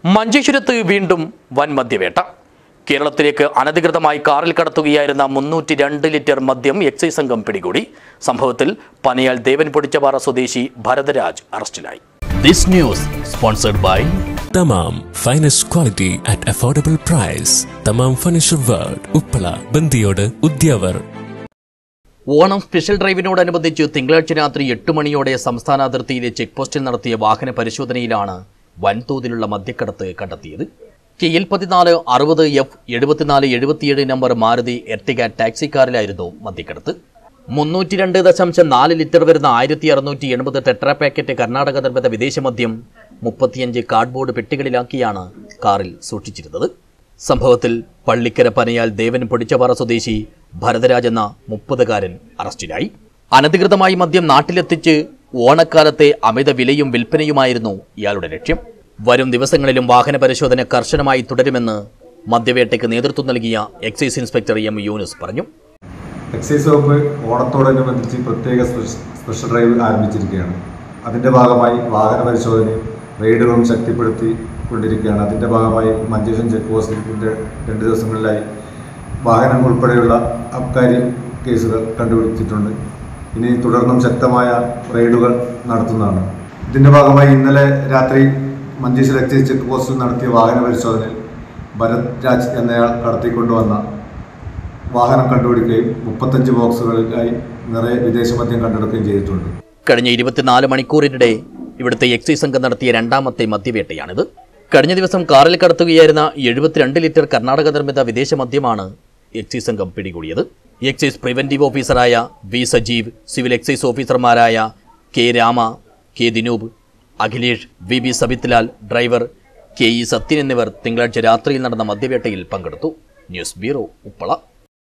മഞ്ചേശ്വരത്ത് വീണ്ടും വൻ മദ്യവേട്ട കേരളത്തിലേക്ക് അനധികൃതമായി കാറിൽ കടത്തുകയായിരുന്ന മുന്നൂറ്റി രണ്ട് ലിറ്റർ മദ്യം എക്സൈസ് സംഘം പിടികൂടി സംഭവത്തിൽ പനയാൽ ദേവൻ പൊടിച്ചപാറ സ്വദേശി ഭരതരാജ് അറസ്റ്റിലായി this news sponsored by Thamam finest quality at affordable price Thamam furniture world Uppala Bandiyod Udyavar Onam special ഡ്രൈവിനോടനുബന്ധിച്ച് തിങ്കളാഴ്ച രാത്രി എട്ട് മണിയോടെ സംസ്ഥാന അതിർത്തിയിലെ ചെക്ക് പോസ്റ്റിൽ നടത്തിയ വാഹന പരിശോധനയിലാണ് വൻതോതിലുള്ള മദ്യക്കടത്ത് കണ്ടെത്തിയത് കെ എൽ പതിനാല് അറുപത് എഫ് എഴുപത്തിനാല് എഴുപത്തിയേഴ് നമ്പർ മാരുതി എർട്ടിക ടാക്സി കാറിലായിരുന്നു മദ്യക്കടത്ത് മുന്നൂറ്റി രണ്ട് ദശാംശം നാല് ലിറ്റർ വരുന്ന ആയിരത്തി അറുന്നൂറ്റി എൺപത് ടെട്രാ പാക്കറ്റ് കർണാടക നിർമ്മിത വിദേശ മദ്യം മുപ്പത്തിയഞ്ച് കാർഡ്ബോർഡ് പെട്ടികളിലാക്കിയാണ് കാറിൽ സൂക്ഷിച്ചിരുന്നത് സംഭവത്തിൽ പള്ളിക്കര പനയാൽ ദേവൻ പൊടിച്ചപാറ സ്വദേശി ഭരതരാജ് എന്ന മുപ്പതുകാരൻ അറസ്റ്റിലായി അനധികൃതമായി മദ്യം നാട്ടിലെത്തിച്ച് ഓണക്കാലത്തെ അമിത വിലയും വിൽപ്പനയുമായിരുന്നു ഇയാളുടെ ലക്ഷ്യം വരും ദിവസങ്ങളിലും വാഹന പരിശോധന കർശനമായി തുടരുമെന്ന് മദ്യവേട്ടയ്ക്ക് നേതൃത്വം നൽകിയ എക്സൈസ് ഇൻസ്പെക്ടർ എം യൂനുസ് പറഞ്ഞു എക്സൈസ് വകുപ്പ് ഓണത്തോടനുബന്ധിച്ച് പ്രത്യേക സ്പെഷ- സ്പെഷ്യൽ ഡ്രൈവ് ആരംഭിച്ചിരിക്കുകയാണ് അതിൻ്റെ ഭാഗമായി വാഹന പരിശോധനയും റെയ്ഡുകളും ശക്തിപ്പെടുത്തി കൊണ്ടിരിക്കുകയാണ് അതിൻ്റെ ഭാഗമായി മഞ്ചേശ്വരം ചെക്ക് പോസ്റ്റിൻ്റെ രണ്ട് ദിവസങ്ങളിലായി വാഹനം ഉൾപ്പെടെയുള്ള അബ്കാരി കേസുകൾ കണ്ടുപിടിച്ചിട്ടുണ്ട് ഇനി തുടർന്നും ശക്തമായ റെയ്ഡുകൾ നടത്തുന്നതാണ് ഇതിൻ്റെ ഭാഗമായി ഇന്നലെ രാത്രി മഞ്ചേശ്വരം എക്സൈസ് ചെക്ക് പോസ്റ്റിൽ നടത്തിയ വാഹന പരിശോധനയിൽ ഭരത് രാജ് എന്നയാൾ കടത്തിക്കൊണ്ടുവന്ന വാഹനം കണ്ടുപിടിക്കുകയും മുപ്പത്തഞ്ച് ബോക്സുകളിലായി നിറയെ വിദേശ മദ്യം കണ്ടെടുക്കുകയും ചെയ്തിട്ടുണ്ട് കഴിഞ്ഞ ഇരുപത്തിനാല് മണിക്കൂറിനിടെ ഇവിടുത്തെ എക്സൈസ് സംഘം നടത്തിയ രണ്ടാമത്തെ മദ്യവേട്ടയാണിത് കഴിഞ്ഞ ദിവസം കാറിൽ കടത്തുകയായിരുന്ന എഴുപത്തിരണ്ട് ലിറ്റർ കർണാടക നിർമ്മിത വിദേശ മദ്യമാണ് എക്സൈസ് സംഘം പിടികൂടിയത് എക്സൈസ് പ്രിവന്റീവ് ഓഫീസറായ വി സജീവ് സിവിൽ എക്സൈസ് ഓഫീസർമാരായ K Rama K Dinoop Akhilesh V B Sabithlal driver K E Sathyan എന്നിവർ തിങ്കളാഴ്ച രാത്രിയിൽ നടന്ന മദ്യവേട്ടയിൽ പങ്കെടുത്തു ന്യൂസ് ബ്യൂറോ ഉപ്പള